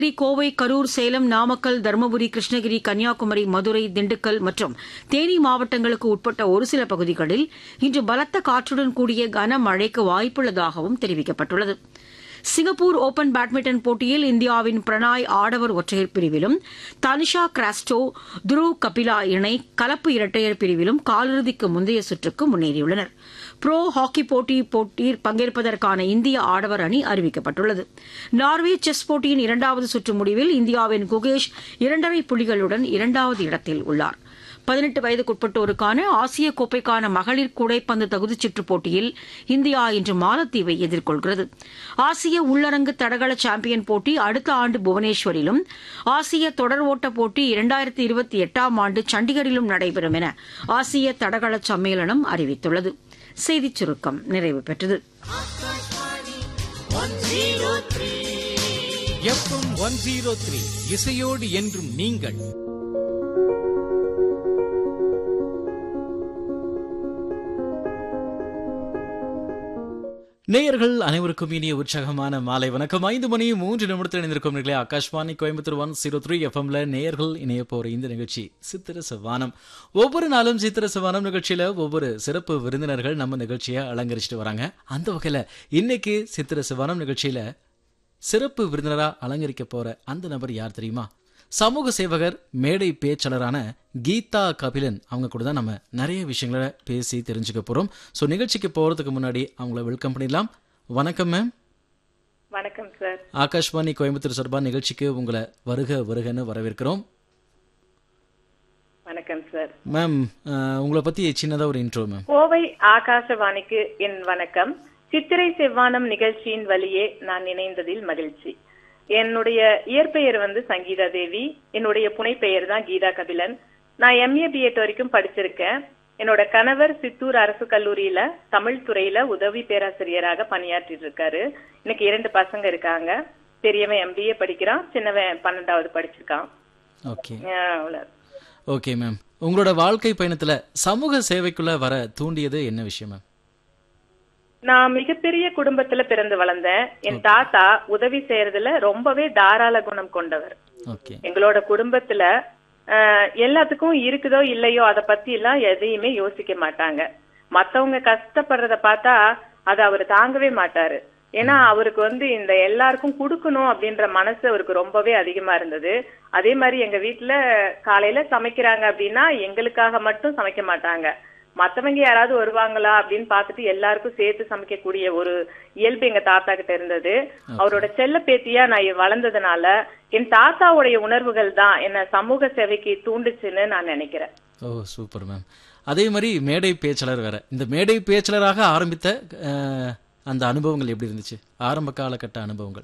நீலகிரி கோவை கரூர் சேலம் நாமக்கல் தருமபுரி கிருஷ்ணகிரி கன்னியாகுமரி மதுரை திண்டுக்கல் மற்றும் தேனி மாவட்டங்களுக்கு உட்பட்ட ஒரு சில பகுதிகளில் இன்று பலத்த காற்றுடன் கூடிய கனமழைக்கு வாய்ப்புள்ளதாகவும் தெரிவிக்கப்பட்டுள்ளது சிங்கப்பூர் ஒபன் பேட்மிண்டன் போட்டியில் இந்தியாவின் பிரணாய் ஆடவர் ஒற்றையர் பிரிவிலும் தனிஷா கிராஸ்டோ துருவ் கபிலா இணை கலப்பு இரட்டையர் பிரிவிலும் காலிறுதிக்கு முந்தைய சுற்றுக்கு முன்னேறியுள்ளனர் புரோ ஹாக்கி போட்டி போட்டியில் பங்கேற்பதற்கான இந்திய ஆடவர் அணி அறிவிக்கப்பட்டுள்ளது நார்வே செஸ் போட்டியின் இரண்டாவது சுற்று முடிவில் இந்தியாவின் குகேஷ் இரண்டரை புள்ளிகளுடன் இரண்டாவது இடத்தில் உள்ளார் பதினெட்டு வயதுக்குட்பட்டோருக்கான ஆசிய கோப்பைக்கான மகளிர் கூடைப்பந்து தகுதிச்சுற்றுப் போட்டியில் இந்தியா இன்று மாலத்தீவை எதிர்கொள்கிறது ஆசிய உள்ளரங்கு தடகள சாம்பியன் போட்டி அடுத்த ஆண்டு புவனேஸ்வரிலும் ஆசிய தொடர் ஓட்ட போட்டி இரண்டாயிரத்தி இருபத்தி எட்டாம் ஆண்டு சண்டிகரிலும் நடைபெறும் என ஆசிய தடகள சம்மேளனம் அறிவித்துள்ளது செய்திச் சுருக்கம் நிறைவு பெற்றது எஃப்எம் ஒன் ஜீரோ த்ரீ இசையோடு என்றும் நீங்கள் நேயர்கள் அனைவருக்கும் இனிய உற்சாகமான மாலை வணக்கம் ஐந்து மணி மூன்று நிமிடத்தில் இணைந்திருக்கும் நிகழ்ச்சி Akashvani Coimbatore one zero three எஃப்எம்ல நேயர்கள் இணைய போற இந்த நிகழ்ச்சி சித்திர செவ்வானம் ஒவ்வொரு நாளும் சித்திர செவ்வானம் நிகழ்ச்சியில ஒவ்வொரு சிறப்பு விருந்தினர்கள் நம்ம நிகழ்ச்சியை அலங்கரிச்சிட்டு வராங்க அந்த வகையில இன்னைக்கு சித்திர செவ்வானம் நிகழ்ச்சியில சிறப்பு விருந்தினரா அலங்கரிக்க போற அந்த நபர் யார் தெரியுமா சமூக சேவகர் மேடை பேச்சாளரான கீதா கபிலன் அவங்க கூட தான் நம்ம நிறைய விஷயங்களை பேசி தெரிஞ்சுக்க போறோம் ஸோ நிகழ்ச்சிக்கு போறதுக்கு முன்னாடி அவங்கள வெல்கம் பண்ணிடலாம் வணக்கம் மேம் வணக்கம் சார் ஆகாஷ்வாணி கோயம்புத்தூர் சார்பா நிகழ்ச்சிக்கு உங்களை வருக வருகன்னு வரவேற்கிறோம் வணக்கம் சார் மேம் அஹ், உங்களை பத்தி சின்னதா ஒரு இன்ட்ரோ மேம் கோவை ஆகாசவாணிக்கு என் வணக்கம் சித்திரை செவ்வானம் நிகழ்ச்சியின் வழியே நான் இணைந்ததில் மகிழ்ச்சி என்னுடைய இயற்பெயர் வந்து சங்கீதா தேவி என்னுடைய புனைப்பெயர் தான் கீதா கபிலன் நான் எம்ஏ பிஎட் வரைக்கும் படிச்சிருக்கேன் என்னோட கணவர் சித்தூர் அரசு கல்லூரியில தமிழ் துறையில உதவி பேராசிரியராக பணியாற்றிட்டு இருக்காரு எனக்கு இரண்டு பசங்க இருக்காங்க பெரியவன் எம்பிஏ படிக்கிறான் சின்னவன் பன்னெண்டாவது படிச்சிருக்கான் ஓகே அஹ் அவ்வளவு. ஓகே மேம் உங்களோட வாழ்க்கை பயணத்துல சமூக சேவைக்குள்ள வர தூண்டியது என்ன விஷயம் மேம் நான் மிகப்பெரிய குடும்பத்துல பிறந்து வளர்ந்தேன் என் தாத்தா உதவி செய்யறதுல ரொம்பவே தாராள குணம் கொண்டவர் ஓகே எங்களோட குடும்பத்துல ஆஹ், எல்லாத்துக்கும் இருக்குதோ இல்லையோ அத பத்தி எல்லாம் எதையுமே யோசிக்க மாட்டாங்க மத்தவங்க கஷ்டப்படுறத பார்த்தா அதை அவர் தாங்கவே மாட்டாரு ஏன்னா அவருக்கு வந்து இந்த எல்லாருக்கும் கொடுக்கணும் அப்படின்ற மனசு அவருக்கு ரொம்பவே அதிகமா இருந்தது அதே மாதிரி எங்க வீட்டுல காலையில சமைக்கிறாங்க அப்படின்னா எங்களுக்காக மட்டும் சமைக்க மாட்டாங்க மத்தவங்க யாராவது வருவாங்களா அப்படின்னு பார்த்துட்டு எல்லாருக்கும் சேர்த்து சமைக்கக்கூடிய ஒரு இயல்பு எங்க தாத்தா கிட்ட இருந்தது அவரோட செல்ல பேத்தியா நான் வளர்ந்ததுனால என் தாத்தாவுடைய உணர்வுகள் தான் என்ன சமூக சேவைக்கு தூண்டுச்சுன்னு நான் நினைக்கிறேன் ஓ சூப்பர் மேம் அதே மாதிரி மேடை பேச்சாளர் வேற இந்த மேடை பேச்சாளராக ஆரம்பித்த அஹ், அந்த அனுபவங்கள் எப்படி இருந்துச்சு ஆரம்ப காலகட்ட அனுபவங்கள்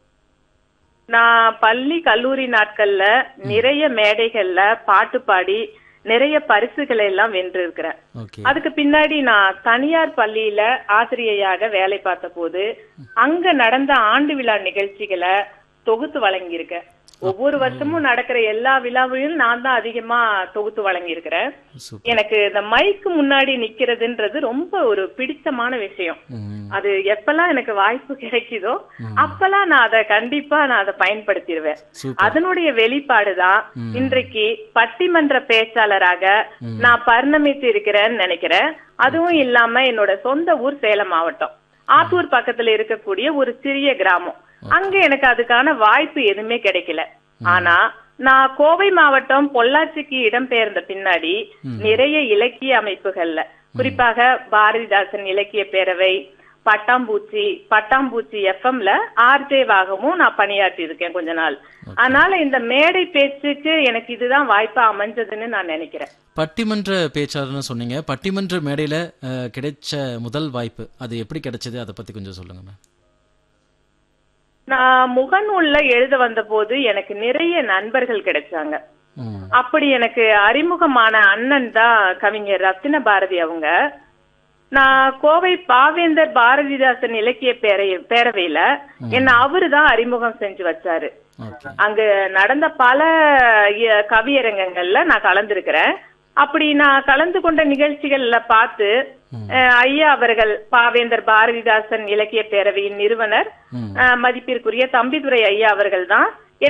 நான் பள்ளி கல்லூரி நாட்கள்ல நிறைய மேடைகள்ல பாட்டு பாடி நிறைய பரிசுகளை எல்லாம் வென்றிருக்கிறேன் ஓகே அதுக்கு பின்னாடி நான் தனியார் பள்ளியில ஆசிரியையாக வேலை பார்த்த போது அங்க நடந்த ஆண்டு விழா நிகழ்ச்சிகளை தொகுத்து வழங்கியிருக்கேன் ஒவ்வொரு வருஷமும் நடக்கிற எல்லா விழாவையும் நான் தான் அதிகமா தொகுத்து வழங்கியிருக்கிறேன் சூப்பர் எனக்கு இந்த மைக்கு முன்னாடி நிக்கிறதுன்றது ரொம்ப ஒரு பிடித்தமான விஷயம் ம், அது எப்பெல்லாம் எனக்கு வாய்ப்பு கிடைக்குதோ அப்பெல்லாம் நான் அதை கண்டிப்பா நான் அதை பயன்படுத்திடுவேன் சூப்பர் அதனுடைய வெளிப்பாடுதான் இன்றைக்கு பட்டிமன்ற பேச்சாளராக நான் பரிணமித்து இருக்கிறேன்னு நினைக்கிறேன் அதுவும் இல்லாம என்னோட சொந்த ஊர் சேலம் மாவட்டம் ஆத்தூர் பக்கத்துல இருக்கக்கூடிய ஒரு சிறிய கிராமம் அங்க எனக்கு அதுக்கான வாய்ப்பு எதுவுமே கிடைக்கல ஆனா நான் கோவை மாவட்டம் பொள்ளாச்சிக்கு இடம்பெயர்ந்த பின்னாடி நிறைய இலக்கிய அமைப்புகள்ல குறிப்பாக பாரதிதாசன் இலக்கிய பேரவை பட்டாம்பூச்சி பட்டாம்பூச்சி எஃப்எம்ல ஆர்ஜேவாகவும் நான் பணியாற்றி இருக்கேன் கொஞ்ச நாள் அதனால இந்த மேடை பேச்சுக்கு எனக்கு இதுதான் வாய்ப்பா அமைஞ்சதுன்னு நான் நினைக்கிறேன் பட்டிமன்ற பேச்சாளர்னு சொன்னீங்க பட்டிமன்ற மேடையில அஹ், கிடைச்ச முதல் வாய்ப்பு அது எப்படி கிடைச்சது அதை பத்தி கொஞ்சம் சொல்லுங்க மேம் நான் முகநூல்ல எழுத வந்த போது எனக்கு நிறைய நண்பர்கள் கிடைச்சாங்க ம், அப்படி எனக்கு அறிமுகமான அண்ணன் தான் கவிஞர் ரத்தின பாரதி அவங்க நான் கோவை பாவேந்தர் பாரதிதாசன் இலக்கிய பேரை பேரவையில என்ன அவரு தான் அறிமுகம் செஞ்சு வச்சாரு ஓகே அங்க நடந்த பல இ- கவியரங்கங்கள்ல நான் கலந்திருக்கிறேன் அப்படி நான் கலந்து கொண்ட நிகழ்ச்சிகள்ல பார்த்து அஹ், ஐயா அவர்கள் பாவேந்தர் பாரதிதாசன் இலக்கிய பேரவையின் நிறுவனர் ம். அஹ், மதிப்பிற்குரிய தம்பிதுரை ஐயா அவர்கள் தான்